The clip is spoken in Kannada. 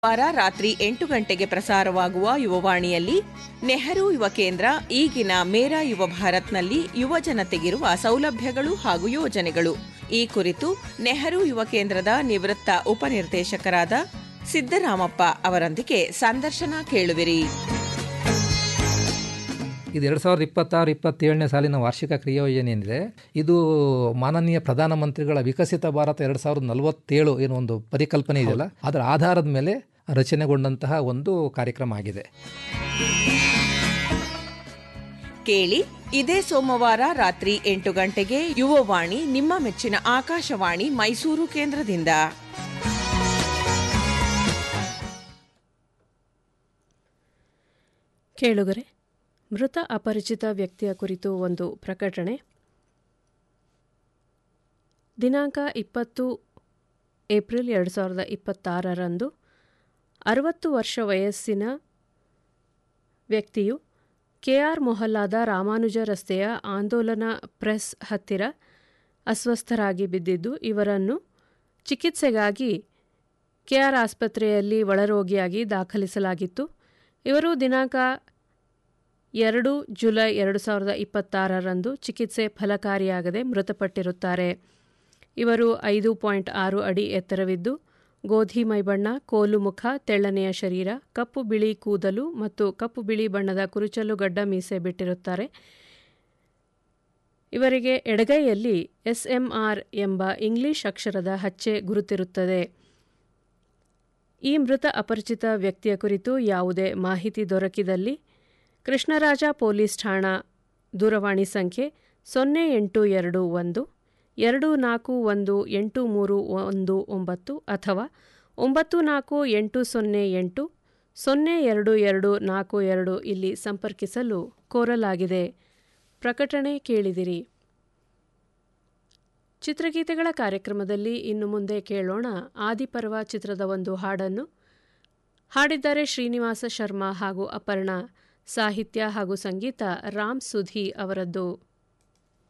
ವಾರ ರಾತ್ರಿ ಎಂಟು ಗಂಟೆಗೆ ಪ್ರಸಾರವಾಗುವ ಯುವವಾಣಿಯಲ್ಲಿ ನೆಹರು ಯುವ ಕೇಂದ್ರ ಈಗಿನ ಮೇರಾ ಯುವ ಭಾರತ್ನಲ್ಲಿ ಯುವ ಜನತೆಗಿರುವ ಸೌಲಭ್ಯಗಳು ಹಾಗೂ ಯೋಜನೆಗಳು ಈ ಕುರಿತು ನೆಹರು ಯುವ ಕೇಂದ್ರದ ನಿವೃತ್ತ ಉಪನಿರ್ದೇಶಕರಾದ ಸಿದ್ದರಾಮಪ್ಪ ಅವರೊಂದಿಗೆ ಸಂದರ್ಶನ ಕೇಳುವಿರಿ ಇದು ಎರಡು ಸಾವಿರದ ಇಪ್ಪತ್ತಾರು ಇಪ್ಪತ್ತೇಳನೇ ಸಾಲಿನ ವಾರ್ಷಿಕ ಕ್ರಿಯಾಯೋಜನೆ ಏನಿದೆ ಇದು ಮಾನನೀಯ ಪ್ರಧಾನಮಂತ್ರಿಗಳ ವಿಕಸಿತ ಭಾರತ ಎರಡು ಸಾವಿರದ ನಲವತ್ತೇಳು ಏನೋ ಒಂದು ಪರಿಕಲ್ಪನೆ ಇದೆಯಲ್ಲ ಅದರ ಆಧಾರದ ಮೇಲೆ ರಚನೆಗೊಂಡಂತಹ ಒಂದು ಕಾರ್ಯಕ್ರಮ ಆಗಿದೆ ಕೇಳಿ ಇದೇ ಸೋಮವಾರ ರಾತ್ರಿ ಎಂಟು ಗಂಟೆಗೆ ಯುವವಾಣಿ ನಿಮ್ಮ ಮೆಚ್ಚಿನ ಆಕಾಶವಾಣಿ ಮೈಸೂರು ಕೇಂದ್ರದಿಂದ ಕೇಳುಗರೆ ಮೃತ ಅಪರಿಚಿತ ವ್ಯಕ್ತಿಯ ಕುರಿತು ಒಂದು ಪ್ರಕಟಣೆ ದಿನಾಂಕ ಇಪ್ಪತ್ತು ಏಪ್ರಿಲ್ ಎರಡು ಸಾವಿರದ ಇಪ್ಪತ್ತಾರರಂದು ಅರವತ್ತು ವರ್ಷ ವಯಸ್ಸಿನ ವ್ಯಕ್ತಿಯು ಕೆಆರ್ ಮೊಹಲ್ಲಾದ ರಾಮಾನುಜ ರಸ್ತೆಯ ಆಂದೋಲನ ಪ್ರೆಸ್ ಹತ್ತಿರ ಅಸ್ವಸ್ಥರಾಗಿ ಬಿದ್ದಿದ್ದು ಇವರನ್ನು ಚಿಕಿತ್ಸೆಗಾಗಿ ಕೆಆರ್ ಆಸ್ಪತ್ರೆಯಲ್ಲಿ ಒಳರೋಗಿಯಾಗಿ ದಾಖಲಿಸಲಾಗಿತ್ತು ಇವರು ದಿನಾಂಕ ಎರಡು ಜುಲೈ ಎರಡು ಸಾವಿರದ ಇಪ್ಪತ್ತಾರರಂದು ಚಿಕಿತ್ಸೆ ಫಲಕಾರಿಯಾಗದೆ ಮೃತಪಟ್ಟಿರುತ್ತಾರೆ ಇವರು ಐದು ಪಾಯಿಂಟ್ ಆರು ಅಡಿ ಎತ್ತರವಿದ್ದು ಗೋಧಿ ಮೈಬಣ್ಣ ಕೋಲು ಮುಖ ತೆಳ್ಳನೆಯ ಶರೀರ ಕಪ್ಪು ಬಿಳಿ ಕೂದಲು ಮತ್ತು ಕಪ್ಪು ಬಿಳಿ ಬಣ್ಣದ ಕುರುಚಲು ಗಡ್ಡ ಮೀಸೆ ಬಿಟ್ಟಿರುತ್ತಾರೆ ಇವರಿಗೆ ಎಡಗೈಯಲ್ಲಿ ಎಸ್ಎಂಆರ್ ಎಂಬ ಇಂಗ್ಲಿಷ್ ಅಕ್ಷರದ ಹಚ್ಚೆ ಗುರುತಿರುತ್ತದೆ ಈ ಮೃತ ಅಪರಿಚಿತ ವ್ಯಕ್ತಿಯ ಕುರಿತು ಯಾವುದೇ ಮಾಹಿತಿ ದೊರಕಿದಲ್ಲಿ ಕೃಷ್ಣರಾಜ ಪೊಲೀಸ್ ಠಾಣಾ ದೂರವಾಣಿ ಸಂಖ್ಯೆ ಸೊನ್ನೆ ಎಂಟು ಎರಡು ಒಂದು ಎರಡು ನಾಲ್ಕು ಒಂದು ಎಂಟು ಮೂರು ಒಂದು ಒಂಬತ್ತು ಅಥವಾ ಒಂಬತ್ತು ನಾಲ್ಕು ಎಂಟು ಸೊನ್ನೆ ಎಂಟು ಸೊನ್ನೆ ಎರಡು ಎರಡು ನಾಲ್ಕು ಎರಡು ಇಲ್ಲಿ ಸಂಪರ್ಕಿಸಲು ಕೋರಲಾಗಿದೆ ಪ್ರಕಟಣೆ ಕೇಳಿದಿರಿ ಚಿತ್ರಗೀತೆಗಳ ಕಾರ್ಯಕ್ರಮದಲ್ಲಿ ಇನ್ನು ಮುಂದೆ ಕೇಳೋಣ ಆದಿಪರ್ವ ಚಿತ್ರದ ಒಂದು ಹಾಡನ್ನು ಹಾಡಿದ್ದಾರೆ ಶ್ರೀನಿವಾಸ ಶರ್ಮಾ ಹಾಗೂ ಅಪರ್ಣ ಸಾಹಿತ್ಯ ಹಾಗೂ ಸಂಗೀತ ರಾಮ್ ಸುಧಿ ಅವರದ್ದು